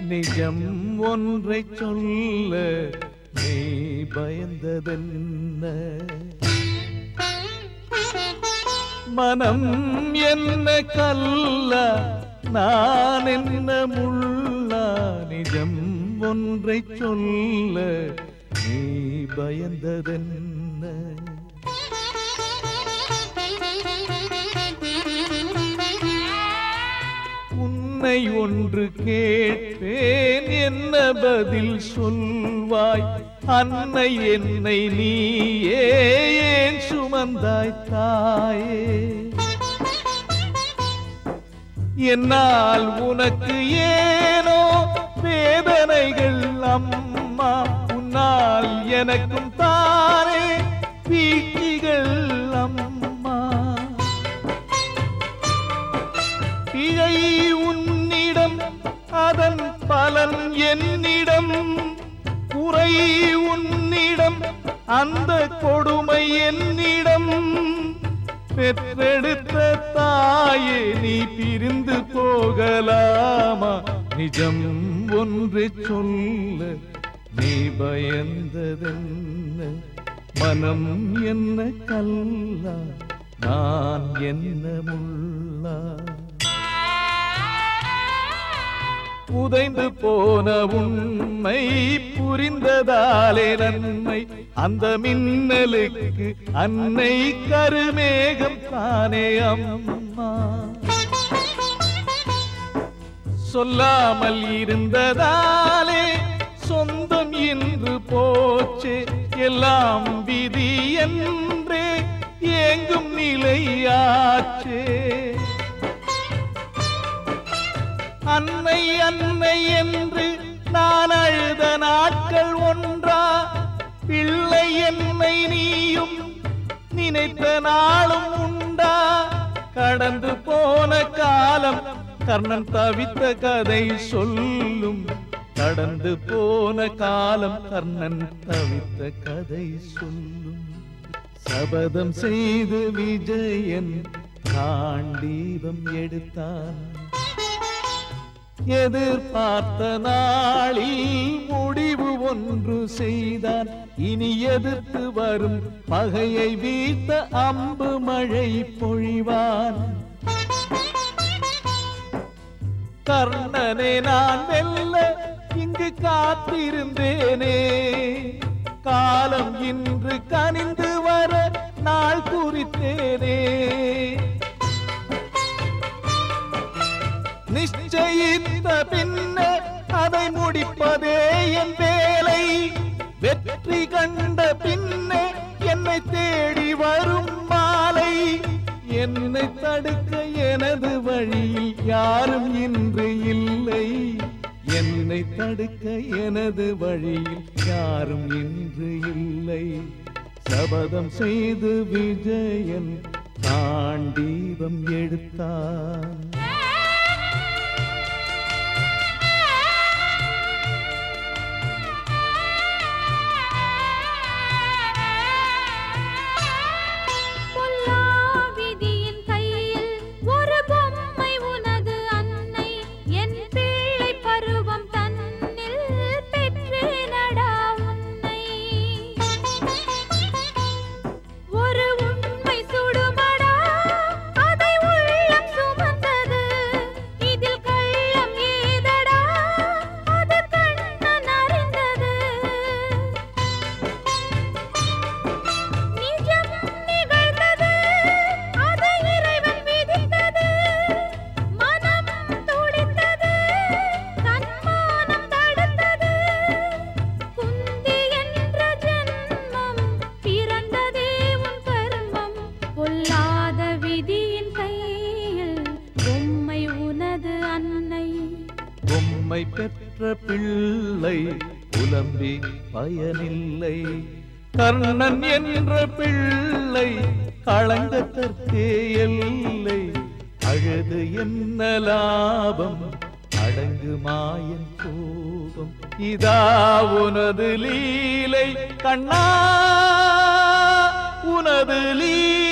நிஜம் ஒன்றை சொல்ல நீ பயந்ததென்ன மனம் என்ன கல்ல நான் என்ன முள்ளா நிஜம் ஒன்றை சொல்ல நீ பயந்ததென்ன உன்னை ஒன்று கேட்பேன் என்ன பதில் சொல்வாய் அன்னை என்னை நீயே ஏன் சுமந்தாய் தாயே என்னால் உனக்கு ஏனோ வேதனைகள் அம்மா உன்னால் எனக்கும் தானே வீழ்ச்சிகள் அம்மா பிழை உன்னிடம் அதன் பலன் என்னிடம் குறை உன்னிடம் அந்த கொடுமை என்னிடம் பெற்றெடுத்த தாயே நீ பிரிந்து போகலாமா நிஜம் ஒன்று சொல்ல நீ பயந்ததென்ன மனம் என்ன கல்லா நான் என்ன முள்ளா புதைந்து போன உண்மை புரிந்ததாலே நன்மை அந்த மின்னலுக்கு அன்னை கருமேகம் தானே அம்மா சொல்லாமல் இருந்ததாலே சொந்தம் இன்று போச்சே எல்லாம் விதி என்றே ஏங்கும் நிலையாச்சே அன்னை அன்னை என்று நான் அழுத நாட்கள் ஒன்றா பிள்ளை என்னை நீயும் நினைத்த நாளும் உண்டா கடந்து போன காலம் கர்ணன் தவித்த கதை சொல்லும் கடந்து போன காலம் கர்ணன் தவித்த கதை சொல்லும் சபதம் செய்து விஜயன் காண்டீபம் எடுத்தான் எதிர்பார்த்த நாளில் முடிவு ஒன்று செய்தான் இனி எதிர்த்து வரும் பகையை வீழ்த்த அம்பு மழை பொழிவான் கர்ணனே நான் வெல்ல இங்கு காத்திருந்தேனே காலம் இன்று கனிந்து வர நாள் குறித்தேனே நிச்சயித்த பின்ன அதை முடிப்பதே என் வேலை வெற்றி கண்ட பின்னே என்னை தேடி வரும் மாலை என்னை தடுக்க எனது வழியில் யாரும் இன்று இல்லை என்னை தடுக்க எனது வழியில் யாரும் இன்று இல்லை சபதம் செய்து விஜயன் தாண்டீபம் எடுத்தான் பொல்லா விதியின் கையில் ஒரு பொம்மை உனது அன்னை என் பிள்ளை பருவம் தன்னில் பெற்றேனடா உன்னை ஒரு உண்மை சுடுமடா அதை உள்ளம் சுமந்தது இதில் கள்ளம் ஏதடா அது கண்ணன் அறிந்தது நிஜம் நிகழ்ந்தது அதை இறைவன் விதித்தது மனம் துடித்தது தன்மானம் தடுத்தது குந்தி என்ற ஜென்மம் பிறந்ததே உன் கர்மம் பொல்லாத விதியின் கையில் பொம்மை உனது அன்னை பொம்மை பெற்ற பிள்ளை புலம்பி பயனில்லை கர்ணன் என்ற பிள்ளை களங்கத்திற்கே எல்லை அழுது என்ன லாபம் அடங்கு மாயன் கோபம் இதா உனது லீலை கண்ணா உனது லீலை